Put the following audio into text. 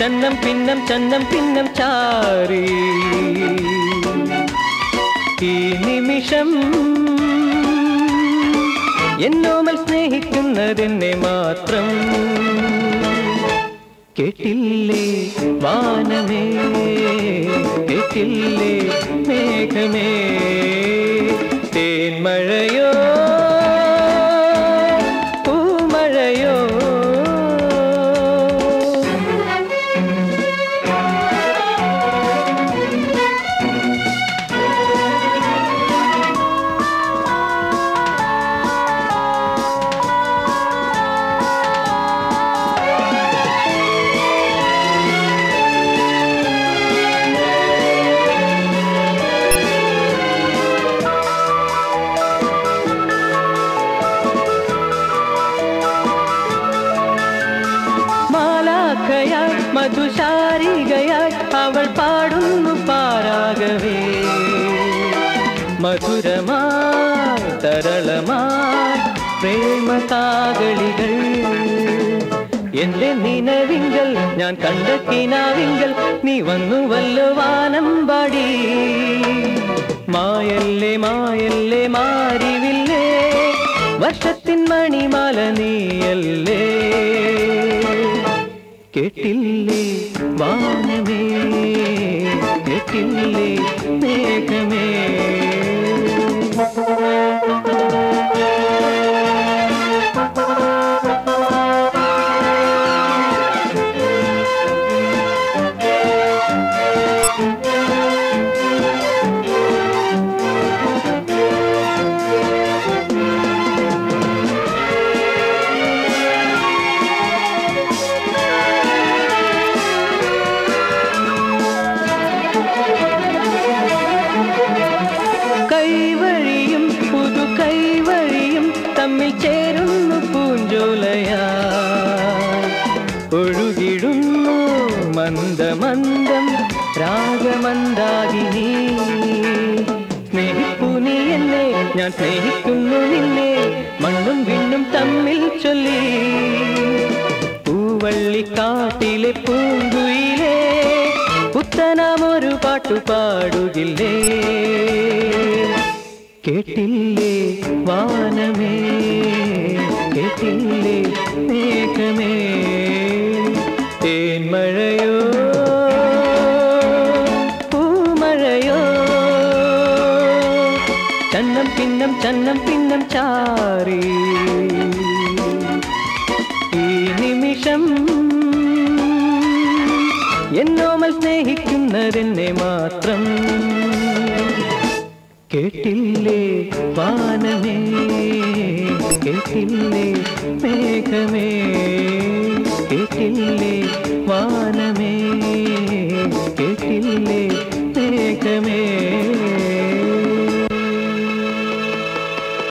ചന്നം പിന്നം ചന്നം പിന്നം ചാരി ഈ നിമിഷം എന്നോമൽ സ്നേഹിക്കുന്നതെന്നെ മാത്രം കേട്ടില്ലേ വാനമേ കേട്ടില്ലേ മേഘമേ തേന്മഴയോ പൂമഴയോ മാലാഖയായി മധുശാരികയായി അവൾ പാടുന്നു പാരാകവേ മധുരമായി തരളമായി പ്രേമ കാകളികൾ എന്റെ നിലവിങ്കൽ ഞാൻ കണ്ട കിനാവിങ്കൽ നീ വന്നു വല്ലോ വാനമ്പാടി മായല്ലേ മായല്ലേ മാറിവില്ലേ വർഷത്തിൻ മണിമാല നീയല്ലേ കേട്ടില്ലേ വാനമേ കേട്ടില്ലേ മേഘമേ കൈവഴിയും പുതു കൈവഴിയും തമ്മിൽ ചേരുന്നു പൂഞ്ചോലയാ ഒഴുകിടുന്നു മന്ദമന്ദം രാഗമന്ദാകിനി സ്നേഹിപ്പു നീ എന്നെ ഞാൻ സ്നേഹിക്കുന്നു നിന്നെ മണ്ണും വിണ്ണും തമ്മിൽ ചൊല്ലി പൂവള്ളിക്കാട്ടിലെ പൂങ്കുയിലേ പുത്തനാമൊരു പാട്ടു പാടുകില്ലേ കേട്ടില്ലേ വാനമേ കേട്ടില്ലേ മേഘമേ തേന്മഴയോ പൂമഴയോ ചന്നം പിന്നം ചന്നം പിന്നം ചാറി ഈ നിമിഷം എന്നോമൽ സ്നേഹിക്കുന്നതെന്നെ മാത്രം കേട്ടില്ലേ വാനമേ കേട്ടില്ലേ മേഘമേ